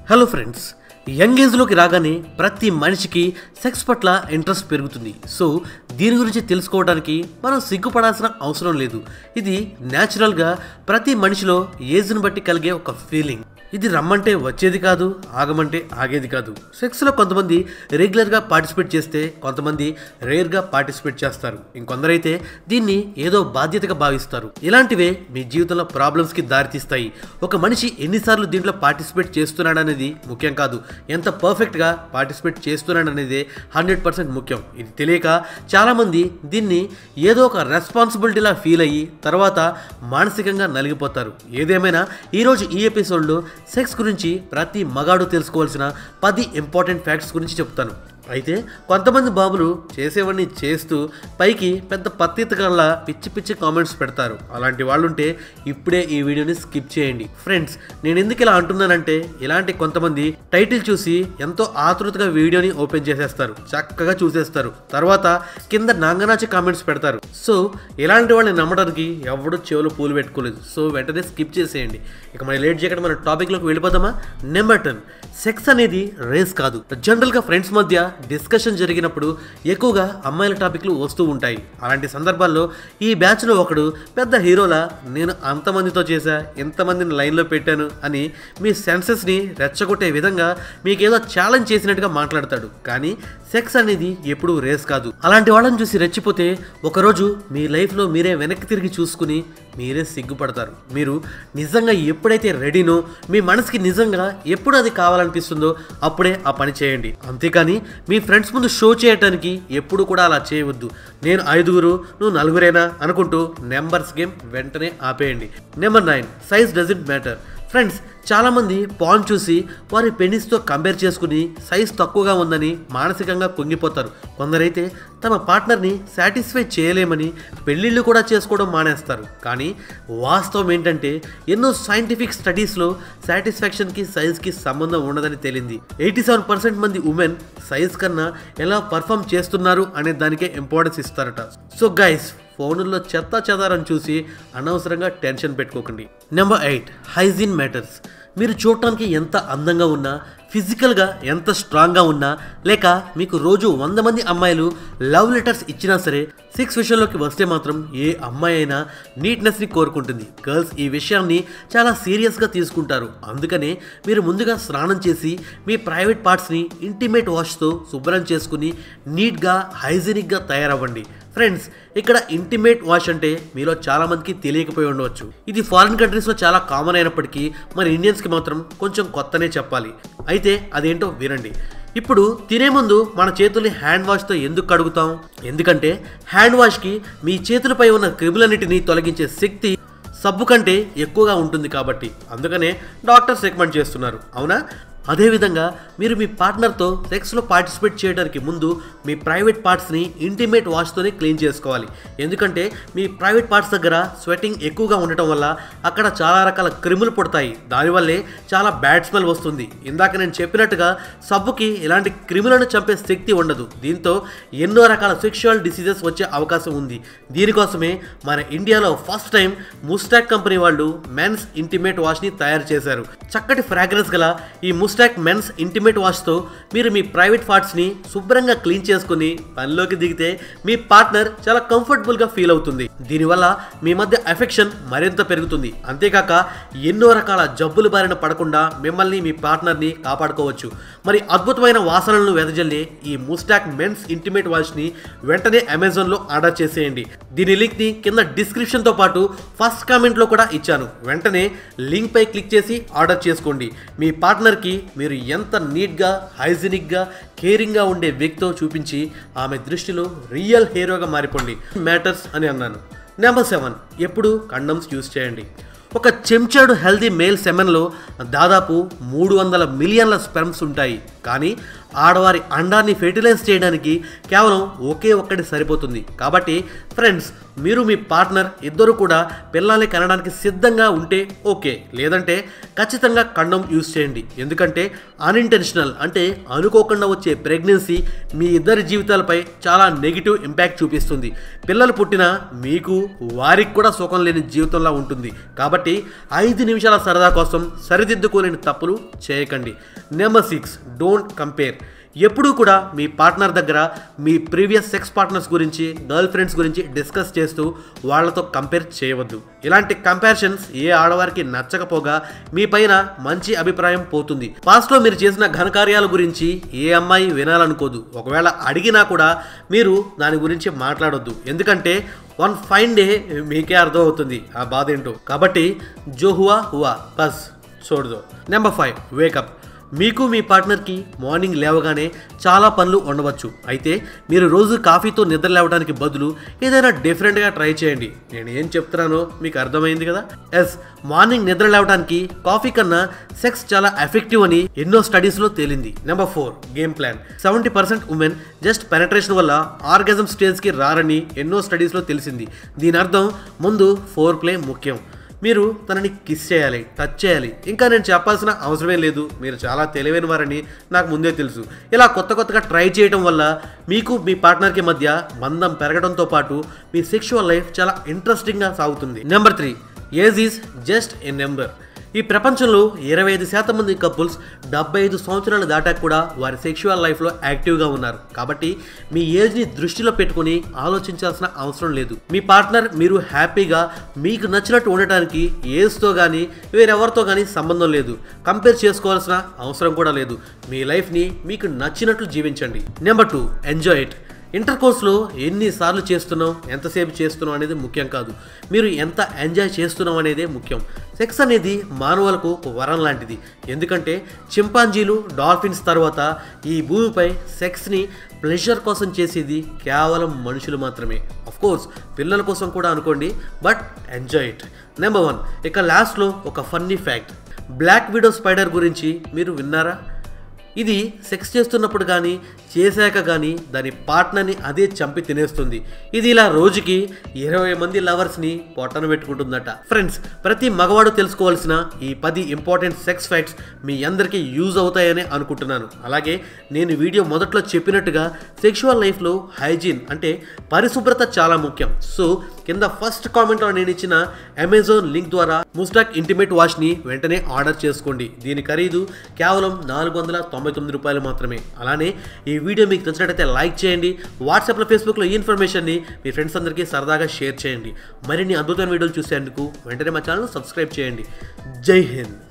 hello friends young ఏజ్లోకి రాగానే ప్రతి మనిషికి సెక్స్ పట్ల ఇంట్రెస్ట్ పెరుగుతుంది సో దీని గురించి తెలుసుకోవడానికి మనం సిగ్గుపడాల్సిన అవసరం లేదు ఇది న్యాచురల్గా ప్రతి మనిషిలో ఏజ్ని బట్టి కలిగే ఒక ఫీలింగ్ ఇది రమ్మంటే వచ్చేది కాదు ఆగమంటే ఆగేది కాదు సెక్స్లో కొంతమంది రెగ్యులర్గా పార్టిసిపేట్ చేస్తే కొంతమంది రేర్గా పార్టిసిపేట్ చేస్తారు ఇంకొందరైతే దీన్ని ఏదో బాధ్యతగా భావిస్తారు ఇలాంటివే మీ జీవితంలో ప్రాబ్లమ్స్కి దారితీస్తాయి ఒక మనిషి ఎన్నిసార్లు దీంట్లో పార్టిసిపేట్ చేస్తున్నాడనేది ముఖ్యం కాదు ఎంత పర్ఫెక్ట్గా పార్టిసిపేట్ చేస్తున్నాడనేదే హండ్రెడ్ పర్సెంట్ ముఖ్యం ఇది తెలియక చాలామంది దీన్ని ఏదో ఒక రెస్పాన్సిబిలిటీలా ఫీల్ అయ్యి తర్వాత మానసికంగా నలిగిపోతారు ఏదేమైనా ఈరోజు ఈ ఎపిసోడ్లో సెక్స్ గురించి ప్రతి మగాడు తెలుసుకోవాల్సిన పది ఇంపార్టెంట్ ఫ్యాక్ట్స్ గురించి చెప్తాను అయితే కొంతమంది బాబులు చేసేవన్నీ చేస్తూ పైకి పెద్ద పత్తితకల్లా పిచ్చి పిచ్చి కామెంట్స్ పెడతారు అలాంటి వాళ్ళుంటే ఇప్పుడే ఈ వీడియోని స్కిప్ చేయండి ఫ్రెండ్స్ నేను ఎందుకు ఇలా అంటున్నానంటే ఇలాంటి కొంతమంది టైటిల్ చూసి ఎంతో ఆతృతగా వీడియోని ఓపెన్ చేసేస్తారు చక్కగా చూసేస్తారు తర్వాత కింద నాంగనాచి కామెంట్స్ పెడతారు సో ఇలాంటి వాళ్ళని నమ్మడానికి ఎవడు చెవులో పూలు పెట్టుకోలేదు సో వెంటనే స్కిప్ చేసేయండి ఇక మన లేట్ చేయకుండా మన టాపిక్లోకి వెళ్ళిపోదామా నెంబర్ టెన్ సెక్స్ అనేది రేస్ కాదు జనరల్గా ఫ్రెండ్స్ మధ్య డిస్కషన్ జరిగినప్పుడు ఎక్కువగా అమ్మాయిల టాపిక్లు వస్తూ ఉంటాయి అలాంటి సందర్భాల్లో ఈ బ్యాచ్లో ఒకడు పెద్ద హీరోలా నేను అంతమందితో చేశా ఎంతమందిని లైన్లో పెట్టాను అని మీ సెన్సెస్ని రెచ్చగొట్టే విధంగా మీకేదో ఛాలెంజ్ చేసినట్టుగా మాట్లాడతాడు కానీ సెక్స్ అనేది ఎప్పుడూ రేస్ కాదు అలాంటి వాళ్ళని చూసి రెచ్చిపోతే ఒకరోజు మీ లైఫ్లో మీరే వెనక్కి తిరిగి చూసుకుని మీరే సిగ్గుపడతారు మీరు నిజంగా ఎప్పుడైతే రెడీనో మీ మనసుకి నిజంగా ఎప్పుడు అది కావాలనిపిస్తుందో అప్పుడే ఆ పని చేయండి అంతేకాని మీ ఫ్రెండ్స్ ముందు షో చేయటానికి ఎప్పుడు కూడా అలా చేయవద్దు నేను ఐదుగురు నువ్వు నలుగురేనా అనుకుంటూ నెంబర్స్ గేమ్ వెంటనే ఆపేయండి number nine size doesn't matter friends చాలామంది పాన్ చూసి వారి పెనిస్తో కంపేర్ చేసుకుని సైజ్ తక్కువగా ఉందని మానసికంగా కుంగిపోతారు కొందరైతే తమ పార్ట్నర్ని సాటిస్ఫై చేయలేమని పెళ్ళిళ్ళు కూడా చేసుకోవడం మానేస్తారు కానీ వాస్తవం ఏంటంటే ఎన్నో సైంటిఫిక్ స్టడీస్లో సాటిస్ఫాక్షన్కి సైజ్కి సంబంధం ఉండదని తేలింది ఎయిటీ సెవెన్ పర్సెంట్ మంది ఉమెన్ సైజ్ కన్నా ఎలా పర్ఫామ్ చేస్తున్నారు అనే దానికే ఇంపార్టెన్స్ ఇస్తారట సో గైస్ ఫోనుల్లో చెత్త చెదారం చూసి అనవసరంగా టెన్షన్ పెట్టుకోకండి నెంబర్ ఎయిట్ హైజీన్ మ్యాటర్స్ మీరు చూడటానికి ఎంత అందంగా ఉన్నా ఫిజికల్గా ఎంత స్ట్రాంగ్గా ఉన్నా లేక మీకు రోజు వంద మంది అమ్మాయిలు లవ్ లెటర్స్ ఇచ్చినా సరే సెక్స్ విషయంలోకి వస్తే మాత్రం ఏ అమ్మాయి అయినా నీట్నెస్ని కోరుకుంటుంది గర్ల్స్ ఈ విషయాన్ని చాలా సీరియస్గా తీసుకుంటారు అందుకనే మీరు ముందుగా స్నానం చేసి మీ ప్రైవేట్ పార్ట్స్ని ఇంటిమేట్ వాష్తో శుభ్రం చేసుకుని నీట్గా హైజీనిక్గా తయారవ్వండి ఫ్రెండ్స్ ఇక్కడ ఇంటిమేట్ వాష్ అంటే మీలో చాలా మందికి తెలియకపోయి ఉండవచ్చు ఇది ఫారిన్ కంట్రీస్లో చాలా కామన్ అయినప్పటికీ మన ఇండియన్స్కి మాత్రం కొంచెం కొత్తనే చెప్పాలి అయితే అదేంటో వినండి ఇప్పుడు తినే ముందు మన చేతుల్ని హ్యాండ్ వాష్తో ఎందుకు కడుగుతాం ఎందుకంటే హ్యాండ్ వాష్కి మీ చేతులపై ఉన్న క్రిములన్నిటిని తొలగించే శక్తి సబ్బు కంటే ఎక్కువగా ఉంటుంది కాబట్టి అందుకనే డాక్టర్స్ రికమెండ్ చేస్తున్నారు అవునా అదేవిధంగా మీరు మీ పార్ట్నర్తో సెక్స్లో పార్టిసిపేట్ చేయడానికి ముందు మీ ప్రైవేట్ పార్ట్స్ని ఇంటిమేట్ వాష్తోనే క్లీన్ చేసుకోవాలి ఎందుకంటే మీ ప్రైవేట్ పార్ట్స్ దగ్గర స్వెట్టింగ్ ఎక్కువగా ఉండటం వల్ల అక్కడ చాలా రకాల క్రిములు పుడతాయి దానివల్లే చాలా బ్యాడ్ స్మెల్ వస్తుంది ఇందాక నేను చెప్పినట్టుగా సబ్బుకి ఇలాంటి క్రిములను చంపే శక్తి ఉండదు దీంతో ఎన్నో రకాల సెక్షువల్ డిసీజెస్ వచ్చే అవకాశం ఉంది దీనికోసమే మన ఇండియాలో ఫస్ట్ టైం ముస్టాక్ కంపెనీ వాళ్ళు మెన్స్ ఇంటిమేట్ వాష్ని తయారు చేశారు చక్కటి ఫ్రాగ్రెన్స్ గల ఈ ముస్టాక్ మెన్స్ ఇంటిమేట్ వాష్తో మీరు మీ ప్రైవేట్ పార్ట్స్ని శుభ్రంగా క్లీన్ చేసుకుని పనిలోకి దిగితే మీ పార్ట్నర్ చాలా కంఫర్టబుల్గా ఫీల్ అవుతుంది దీనివల్ల మీ మధ్య ఎఫెక్షన్ మరింత పెరుగుతుంది అంతేకాక ఎన్నో రకాల జబ్బులు బారిన పడకుండా మిమ్మల్ని మీ పార్ట్నర్ని కాపాడుకోవచ్చు మరి అద్భుతమైన వాసనలను వెదజల్లే ఈ ముస్టాక్ మెన్స్ ఇంటిమేట్ వాష్ని వెంటనే అమెజాన్లో ఆర్డర్ చేసేయండి దీని లింక్ని కింద డిస్క్రిప్షన్తో పాటు ఫస్ట్ కామెంట్లో కూడా ఇచ్చాను వెంటనే లింక్ పై క్లిక్ చేసి ఆర్డర్ చేసుకోండి మీ పార్ట్నర్కి మీరు ఎంత నీట్గా హైజీనిక్గా కేరింగ్గా ఉండే వ్యక్తితో చూపించి ఆమె దృష్టిలో రియల్ హీరోగా మారిపోండి మ్యాటర్స్ అని అన్నాను నెంబర్ సెవెన్ ఎప్పుడు కండమ్స్ యూస్ చేయండి ఒక చెంచాడు హెల్దీ మేల్ సెమెన్లో దాదాపు మూడు వందల మిలియన్ల స్పెర్మ్స్ ఉంటాయి కానీ ఆడవారి అండాన్ని ఫెర్టిలైజ్ చేయడానికి కేవలం ఒకే ఒక్కటి సరిపోతుంది కాబట్టి ఫ్రెండ్స్ మీరు మీ పార్ట్నర్ ఇద్దరు కూడా పిల్లల్ని కనడానికి సిద్ధంగా ఉంటే ఓకే లేదంటే ఖచ్చితంగా కండం యూజ్ చేయండి ఎందుకంటే అన్ఇంటెన్షనల్ అంటే అనుకోకుండా వచ్చే ప్రెగ్నెన్సీ మీ ఇద్దరి జీవితాలపై చాలా నెగిటివ్ ఇంపాక్ట్ చూపిస్తుంది పిల్లలు పుట్టినా మీకు వారికి కూడా సుఖం లేని జీవితంలా ఉంటుంది కాబట్టి ఐదు నిమిషాల సరదా కోసం సరిదిద్దుకోలేని తప్పులు చేయకండి నెంబర్ సిక్స్ డోంట్ కంపేర్ ఎప్పుడూ కూడా మీ పార్ట్నర్ దగ్గర మీ ప్రీవియస్ సెక్స్ పార్ట్నర్స్ గురించి గర్ల్ ఫ్రెండ్స్ గురించి డిస్కస్ చేస్తూ వాళ్ళతో కంపేర్ చేయవద్దు ఇలాంటి కంపారిజన్స్ ఏ ఆడవారికి నచ్చకపోగా మీ పైన మంచి అభిప్రాయం పోతుంది పాస్ట్లో మీరు చేసిన ఘనకార్యాల గురించి ఏ అమ్మాయి వినాలనుకోదు ఒకవేళ అడిగినా కూడా మీరు దాని గురించి మాట్లాడొద్దు ఎందుకంటే వన్ ఫైన్ డే మీకే అర్థం అవుతుంది ఆ బాధ ఏంటో కాబట్టి జో హువా హువా బస్ చూడదు నెంబర్ ఫైవ్ వేకప్ మీకు మీ పార్ట్నర్కి మార్నింగ్ లేవగానే చాలా పనులు ఉండవచ్చు అయితే మీరు రోజు కాఫీతో నిద్ర లేవడానికి బదులు ఏదైనా డిఫరెంట్గా ట్రై చేయండి నేను ఏం చెప్తున్నానో మీకు అర్థమైంది కదా ఎస్ మార్నింగ్ నిద్ర లేవడానికి కాఫీ కన్నా సెక్స్ చాలా ఎఫెక్టివ్ అని ఎన్నో స్టడీస్లో తేలింది number four game plan seventy percent women just penetration వల్ల ఆర్గజం స్టేజ్కి రారని ఎన్నో స్టడీస్లో తెలిసింది దీని అర్థం ముందు ఫోర్ ప్లే ముఖ్యం మీరు తనని కిస్ చేయాలి టచ్ చేయాలి ఇంకా నేను చెప్పాల్సిన అవసరమే లేదు మీరు చాలా తెలివైన వారని నాకు ముందే తెలుసు ఇలా కొత్త కొత్తగా ట్రై చేయడం వల్ల మీకు మీ పార్ట్నర్కి మధ్య బంధం పెరగడంతో పాటు మీ సెక్షువల్ లైఫ్ చాలా ఇంట్రెస్టింగ్గా సాగుతుంది number three age is just a number ఈ ప్రపంచంలో ఇరవై ఐదు శాతం మంది కపుల్స్ డెబ్బై ఐదు సంవత్సరాలు దాటాక కూడా వారి సెక్షువల్ లైఫ్లో యాక్టివ్గా ఉన్నారు కాబట్టి మీ ఏజ్ని దృష్టిలో పెట్టుకుని ఆలోచించాల్సిన అవసరం లేదు మీ పార్ట్నర్ మీరు హ్యాపీగా మీకు నచ్చినట్టు ఉండటానికి ఏజ్తో కానీ వేరెవరితో కానీ సంబంధం లేదు కంపేర్ చేసుకోవాల్సిన అవసరం కూడా లేదు మీ లైఫ్ని మీకు నచ్చినట్లు జీవించండి నెంబర్ టూ ఎంజాయ్ ఇట్ ఇంటర్ కోర్స్లో ఎన్నిసార్లు చేస్తున్నాం ఎంతసేపు చేస్తున్నాం అనేది ముఖ్యం కాదు మీరు ఎంత ఎంజాయ్ చేస్తున్నాం అనేదే ముఖ్యం సెక్స్ అనేది మానవులకు ఒక వరం లాంటిది ఎందుకంటే చింపాంజీలు డాల్ఫిన్స్ తర్వాత ఈ భూమిపై సెక్స్ని ప్లెజర్ కోసం చేసేది కేవలం మనుషులు మాత్రమే అఫ్ కోర్స్ పిల్లల కోసం కూడా అనుకోండి but enjoy it number one ఇక లాస్ట్లో ఒక funny fact black widow spider గురించి మీరు విన్నారా ఇది సెక్స్ చేస్తున్నప్పుడు కానీ చేశాక కానీ దాని పార్ట్నర్ని అదే చంపి తినేస్తుంది ఇది ఇలా రోజుకి ఇరవై మంది లవర్స్ని పొట్టన పెట్టుకుంటుందట ఫ్రెండ్స్ ప్రతి మగవాడు తెలుసుకోవాల్సిన ఈ పది ఇంపార్టెంట్ సెక్స్ ఫ్యాక్ట్స్ మీ అందరికీ యూజ్ అవుతాయని అనుకుంటున్నాను అలాగే నేను వీడియో మొదట్లో చెప్పినట్టుగా సెక్షువల్ లైఫ్లో హైజీన్ అంటే పరిశుభ్రత చాలా ముఖ్యం సో కింద ఫస్ట్ కామెంట్లో నేను ఇచ్చిన అమెజాన్ లింక్ ద్వారా ముస్టాక్ ఇంటిమేట్ వాష్ని వెంటనే ఆర్డర్ చేసుకోండి దీని ఖరీదు కేవలం నాలుగు వందల తొంభై తొమ్మిది రూపాయలు మాత్రమే అలానే ఈ వీడియో మీకు నచ్చినట్టయితే లైక్ చేయండి వాట్సాప్లో ఫేస్బుక్లో ఈ ఇన్ఫర్మేషన్ని మీ ఫ్రెండ్స్ అందరికీ సరదాగా షేర్ చేయండి మరిన్ని అద్భుతమైన వీడియోలు చూసేందుకు వెంటనే మా ఛానల్ సబ్స్క్రైబ్ చేయండి జై హింద్